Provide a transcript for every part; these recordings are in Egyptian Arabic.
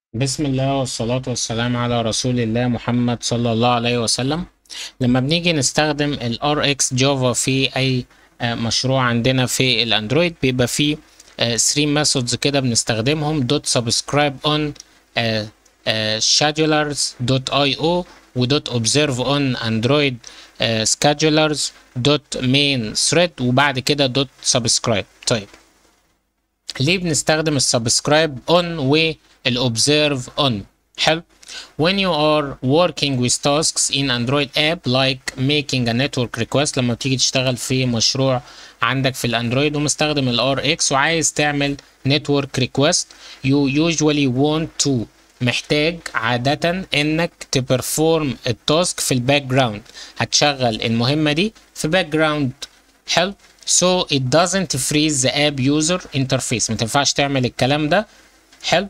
بسم الله والصلاة والسلام على رسول الله محمد صلى الله عليه وسلم لما بنيجي نستخدم ال RX Java في أي آه، مشروع عندنا في الأندرويد بيبقى فيه 3 methods كده بنستخدمهم dot subscribe on آه، آه، schedulers dot io و dot observe on android آه، schedulers dot main thread وبعد كده dot subscribe طيب ليه بنستخدم السبسكرايب اون والاوبزرف اون حلو when you are working with tasks in android app like making a network request لما بتيجي تشتغل في مشروع عندك في الاندرويد ومستخدم ال RX وعايز تعمل network request you usually want to محتاج عادة انك تبرفورم التاسك في الباك جراوند هتشغل المهمة دي في باك جراوند حلو so it doesn't freeze the app user interface ما تنفعش تعمل الكلام ده حلو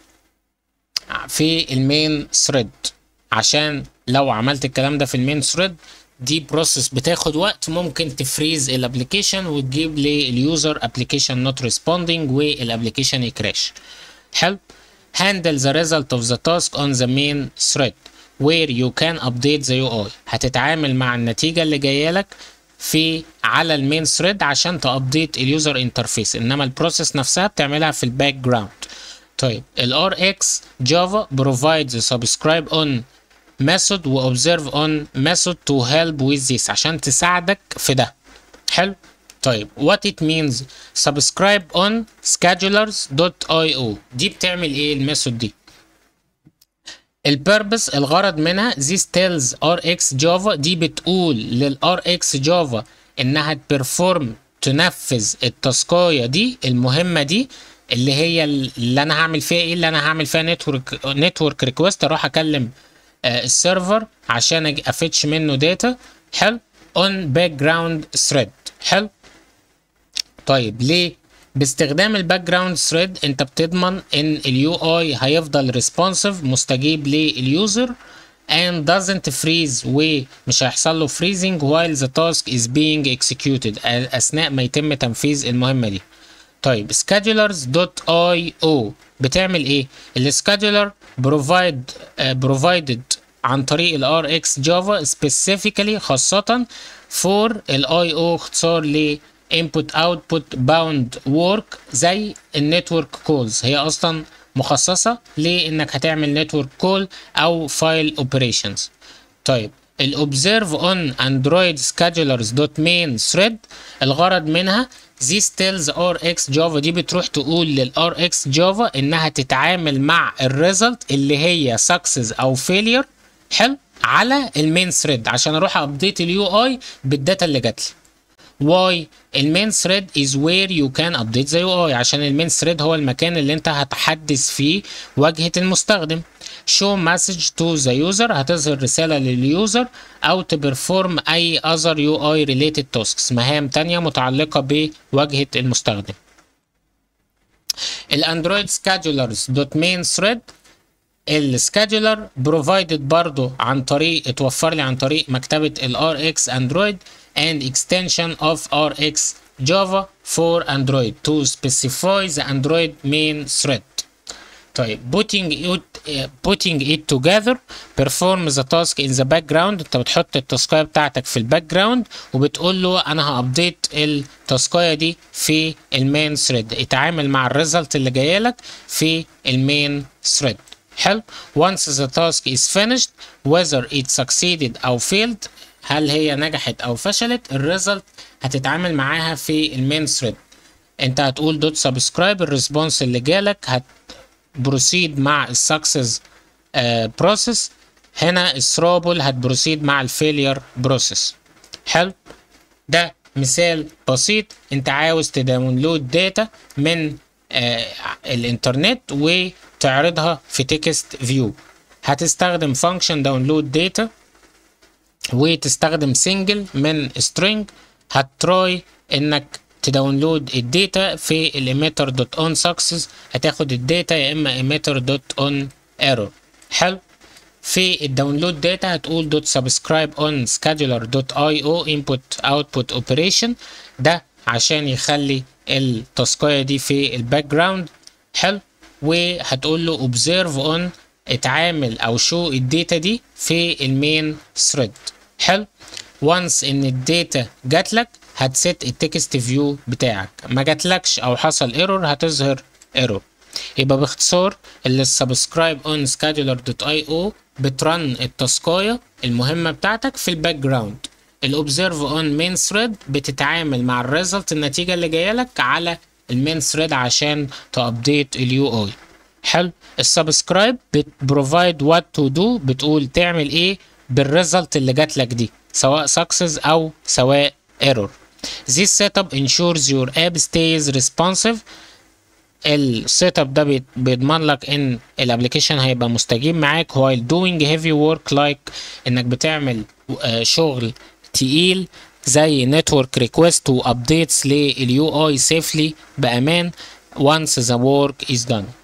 في المين ثريد عشان لو عملت الكلام ده في المين ثريد دي بروسيس بتاخد وقت ممكن تفريز الابلكيشن وتجيب لليوزر ابلكيشن نوت ريسبوندينج والابلكيشن يكراش حلو handle the result of the task on the main thread where you can update the UI هتتعامل مع النتيجة اللي جاية لك في على المين ثريد عشان تابديت اليوزر انترفيس انما البروسيس نفسها بتعملها في الباك جراوند طيب ال RX Java provides a subscribe on method و observe on method to help with this عشان تساعدك في ده حلو طيب what it means subscribe on schedulers.io دي بتعمل ايه الميثود دي البيربس الغرض منها this tells RX Java دي بتقول لل RX Java انها تبرفورم تنفذ التاسكايه دي المهمه دي اللي هي اللي انا هعمل فيها ايه اللي انا هعمل فيها نتورك نتورك ريكوست اروح اكلم آه السيرفر عشان أجي افتش منه داتا حلو اون باك جراوند ثريد حلو طيب ليه باستخدام الباك جراوند ثريد انت بتضمن ان اليو اي هيفضل ريسبونسيف مستجيب لليوزر and doesn't freeze ومش هيحصل له freezing while the task is being executed اثناء ما يتم تنفيذ المهمه دي طيب schedulers.io بتعمل ايه السكادولر provide uh, provided عن طريق ال RX Java specifically خاصة for ال IO اختصار ل input output bound work زي النتورك كولز هي اصلا مخصصة لانك هتعمل نتورك كول او فايل اوبريشنز طيب الاوبزرف اون اندرويد schedulers دوت مين ثريد الغرض منها this tells RX Java دي بتروح تقول لل RX Java انها تتعامل مع الريزلت اللي هي success او failure حلو على المين ثريد عشان اروح ابديت اليو اي بالداتا اللي جات لي واي المين ثريد از وير يو كان ابديت ذا يو اي عشان المين ثريد هو المكان اللي انت هتحدث فيه واجهه المستخدم show message to the user هتظهر رساله لليوزر او تبرفورم اي other UI related tasks مهام تانية متعلقه بواجهه المستخدم الاندرويد schedulers دوت مين ثريد السكادولر بروفايدد برضو عن طريق اتوفر لي عن طريق مكتبه ال RX Android and extension of RX Java for Android to specify the Android main thread. طيب putting it putting it together perform the task in the background انت بتحط التاسكايه بتاعتك في الباك جراوند وبتقول له انا هابديت التاسكايه دي في المين ثريد اتعامل مع الريزلت اللي جايه لك في المين ثريد حلو once the task is finished whether it succeeded او failed هل هي نجحت او فشلت الريزلت هتتعامل معاها في المين ثريد انت هتقول دوت سبسكرايب الريسبونس اللي جالك هت بروسيد مع السكسس بروسيس هنا الثروبل هتبروسيد مع الفيلير بروسيس حلو ده مثال بسيط انت عاوز تداونلود داتا من آه الانترنت وتعرضها في تكست فيو هتستخدم فانكشن داونلود داتا وتستخدم سنجل من string هتراي انك تداونلود الداتا في الاميتر دوت اون سكسس هتاخد الداتا يا اما اميتر دوت اون ايرور حلو في الداونلود داتا هتقول دوت سبسكرايب اون سكادولر دوت اي او انبوت اوتبوت اوبريشن ده عشان يخلي التاسكايه دي في الباك جراوند حلو وهتقول له observe on اتعامل او شو الداتا دي في المين ثريد حلو وانس ان الداتا جات لك هتست التكست فيو بتاعك ما جاتلكش او حصل ايرور هتظهر ايرور يبقى باختصار اللي السبسكرايب اون سكادولر دوت اي او بترن التاسكايه المهمه بتاعتك في الباك جراوند الاوبزرف اون مين ثريد بتتعامل مع الريزلت النتيجه اللي جايه لك على المين ثريد عشان تابديت اليو اي حلو السبسكرايب بتبروفايد وات تو دو بتقول تعمل ايه بالريزلت اللي جات لك دي سواء سكسس او سواء ايرور This setup ensures your app stays responsive السيت اب ده بيت- بيضمن لك ان الابلكيشن هيبقى مستجيب معاك while doing heavy work like انك بتعمل آه، شغل تقيل زي network request و updates لليو اي safely بامان once the work is done